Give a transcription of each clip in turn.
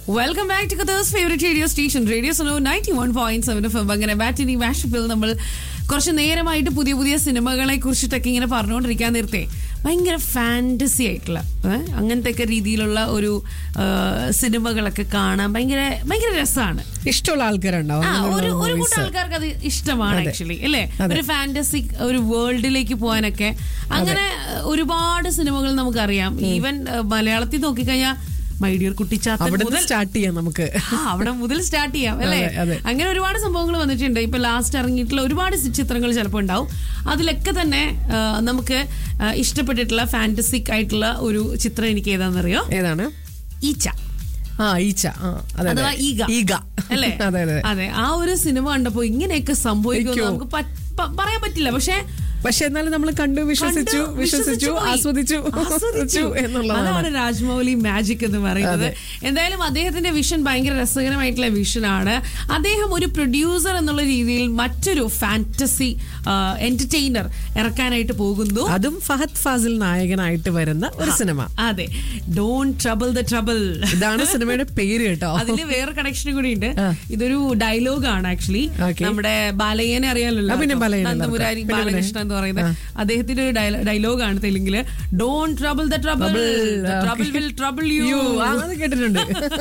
Welcome back to Qatar's favourite radio station radio Suno ninety one point seven F M അങ്ങനെ ബാറ്റിനി വാഷപ്പിൽ നമ്മൾ കുറച്ച് നേരമായിട്ട് പുതിയ പുതിയ സിനിമകളെ കുറിച്ചിട്ടൊക്കെ ഇങ്ങനെ പറഞ്ഞുകൊണ്ടിരിക്കാൻ നേരത്തെ ഭയങ്കര ഫാന്റസി ആയിട്ടുള്ള ഏ, അങ്ങനത്തെ ഒക്കെ രീതിയിലുള്ള ഒരു ആ, സിനിമകളൊക്കെ കാണാൻ ഭയങ്കര ഭയങ്കര രസമാണ് ഇഷ്ടമുള്ള ആൾക്കാരുണ്ടാവും ആ അങ്ങനെയുള്ള ഒരു ഒരു movies. കൂട്ടം ആൾക്കാർക്ക് അത് ഇഷ്ടമാണ് അതെ. ആക്ച്വലി അല്ലേ അതെ. ഒരു ഫാന്റസി ഒരു വേൾഡിലേക്ക് പോകാനൊക്കെ അങ്ങനെ ഒരുപാട് സിനിമകൾ നമുക്കറിയാം ഈവൻ മലയാളത്തിൽ നോക്കിക്കഴിഞ്ഞാൽ മൈ ഡിയർ കുട്ടിച്ചാത്തൻ അവിടെ മുതൽ സ്റ്റാർട്ട് ചെയ്യാം നമുക്ക് ആ, അവിടെ മുതൽ സ്റ്റാർട്ട് ചെയ്യാം അല്ലേ അതെ, അതെ. അങ്ങനെ ഒരുപാട് സംഭവങ്ങൾ വന്നിട്ടുണ്ട് ഇപ്പൊ ലാസ്റ്റ് ഇറങ്ങിയിട്ടുള്ള ഒരുപാട് സി- ചിത്രങ്ങൾ ചിലപ്പോൾ ഉണ്ടാവും അതിലൊക്കെ തന്നെ ആ, നമുക്ക് ആ, ഇഷ്ടപ്പെട്ടിട്ടുള്ള ഫാന്റസിക് ആയിട്ടുള്ള ഒരു ചിത്രം എനിക്ക് ഏതാണെന്നറിയോ ഏതാണ് ഈച്ച ആ ഈച്ച ആ അതെ അഥവാ അതെ. ഈഗ ഈഗ അല്ലേ അതെ അതെ അതെ ആ ഒരു സിനിമ കണ്ടപ്പോ ഇങ്ങനെയൊക്കെ സംഭവിക്കുമെന്ന് അയ്യോ. നമുക്ക് പ- പ- പറയാൻ പറ്റില്ല പക്ഷെ പക്ഷെ എന്നാലും നമ്മൾ കണ്ടു വിശ്വസിച്ചു കണ്ട് വിശ്വസിച്ചു പോയി. ആസ്വദിച്ചു ആസ്വദിച്ചു. എന്നുള്ളതാണ് അതാണ് രാജ്മൗലി മാജിക് എന്ന് പറയുന്നത് എന്തായാലും അദ്ദേഹത്തിന്റെ വിഷൻ ഭയങ്കര രസകരമായിട്ടുള്ള വിഷനാണ് അദ്ദേഹം ഒരു പ്രൊഡ്യൂസർ എന്നുള്ള രീതിയിൽ മറ്റൊരു ഫാന്റസി എന്റർടൈനർ ഇറക്കാനായിട്ട് പോകുന്നു അതും ഫഹദ് ഫാസിൽ നായകനായിട്ട് വരുന്ന ഒരു സിനിമ അതെ ഡോൺ ട്രബിൾ ദ ട്രബിൾ ഇതാണ് സിനിമയുടെ പേര് കേട്ടോ അതില് വേറെ കണക്ഷൻ കൂടി ഉണ്ട് ഇതൊരു ഡയലോഗാണ് ആക്ച്വലി Okay. നമ്മുടെ ബാലയ്യനെ അറിയാലല്ലോ ആ, പിന്നെ കേട്ടോ. ബാലയ്യനെ നന്ദമുരാരി അറിയാം. പിന്നെ ബാലകൃഷ്ണൻ എന്ന് പറയുന്നത് അദ്ദേഹത്തിന്റെ ഒരു ഡയലോഗാണ് തെലുങ്കില് don't trouble the trouble trouble will trouble you you, ആ, അത് കേട്ടിട്ടുണ്ട്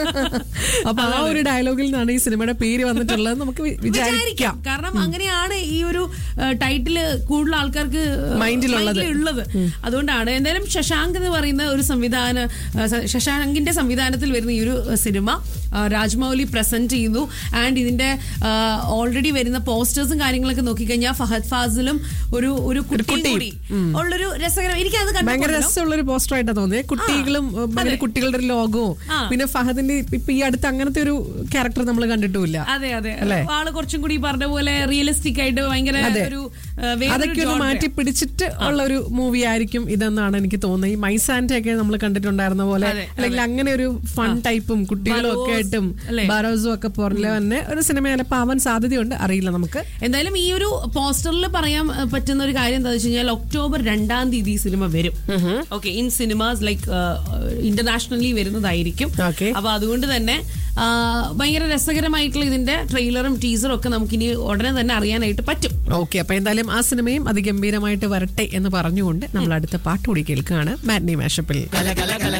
അപ്പൊ ആ ഒരു ഡയലോഗിൽ നിന്നാണ് ഈ സിനിമയുടെ പേര് വന്നിട്ടുള്ളത് നമുക്ക് വി- വിചാരിക്കാം വിചാരിക്കാം കാരണം അങ്ങനെയാണ് ഈ ഒരു ടൈറ്റില് കൂടുതൽ ആൾക്കാർക്ക് മൈൻഡിലുള്ളത്. ഉള്ളത് അതുകൊണ്ടാണ് എന്തായാലും ശശാങ്ക് എന്ന് പറയുന്ന ഒരു സംവിധാന ആ, സ- ശശാങ്കിന്റെ സംവിധാനത്തിൽ വരുന്ന ഈ ഒരു സിനിമ ആ, രാജ്മൗലി പ്രസന്റ് ചെയ്യുന്നു ആൻഡ് ഇതിന്റെ ഓൾറെഡി വരുന്ന പോസ്റ്റേഴ്സും കാര്യങ്ങളൊക്കെ നോക്കിക്കഴിഞ്ഞാൽ ഫഹദ് ഫാസിലും ഒരു ഒരു കുട്ടിയും കുട്ടിയും. കൂടി ഉള്ളൊരു രസകരം എനിക്ക് അത് ഭയങ്കര കണ്ടു രസമുള്ള ഒരു പോസ്റ്റർ ആയിട്ടാ തോന്നിയത് കുട്ടികളും ഏഹ്, ഭയങ്കര കുട്ടികളുടെ ഒരു ലോകവും ആ. പിന്നെ ഫഹദിന്റെ ഇപ്പൊ ഈ അടുത്ത് അങ്ങനത്തെ ഒരു ക്യാരക്ടർ നമ്മൾ കണ്ടിട്ടുമില്ല അതെ അതെ അല്ലേ? ആള് കുറച്ചും കൂടി ഈ പറഞ്ഞ പോലെ റിയലിസ്റ്റിക് ആയിട്ട് ഭയങ്കര അതെ. ഒരു ആ, വേറൊരു അതൊക്കെ ഒന്ന് genre. മാറ്റി പിടിച്ചിട്ട് ഉള്ള ഒരു മൂവി ആയിരിക്കും ഇതെന്നാണ് എനിക്ക് തോന്നുന്നത് ഈ മൈസാന്റെ ഒക്കെ നമ്മൾ കണ്ടിട്ടുണ്ടായിരുന്ന പോലെ അതെ, അല്ലെങ്കിൽ അങ്ങനെ ഒരു ഫൺ ടൈപ്പും കുട്ടികളും ഒക്കെ ബറോസ്, ആയിട്ടും അല്ലേ? ബറോസും ഒക്കെ പോലെ തന്നെ ഒരു സിനിമ ചിലപ്പോൾ ആവാൻ സാധ്യതയുണ്ട് അറിയില്ല നമുക്ക് എന്തായാലും ഈ ഒരു പോസ്റ്ററിൽ പറയാൻ അഹ്, പറ്റുന്ന ഒരു കാര്യം എന്താ വെച്ച് കഴിഞ്ഞാൽ ഒക്ടോബർ രണ്ടാം തീയതി ഈ സിനിമ വരും okay in cinemas like internationally വരുന്നതായിരിക്കും Okay. അപ്പൊ അതുകൊണ്ട് തന്നെ ആ, ഭയങ്കര രസകരമായിട്ടുള്ള ഇതിന്റെ ട്രെയിലറും ടീസറും ഒക്കെ നമുക്കിനി ഉടനെ തന്നെ അറിയാനായിട്ട് പറ്റും ഓക്കെ അപ്പൊ എന്തായാലും ആ സിനിമയും അതിഗംഭീരമായിട്ട് വരട്ടെ എന്ന് പറഞ്ഞുകൊണ്ട് നമ്മൾ അടുത്ത പാട്ട് കൂടി കേൾക്കുകയാണ് മാറ്റ്നി മാഷപ്പിൽ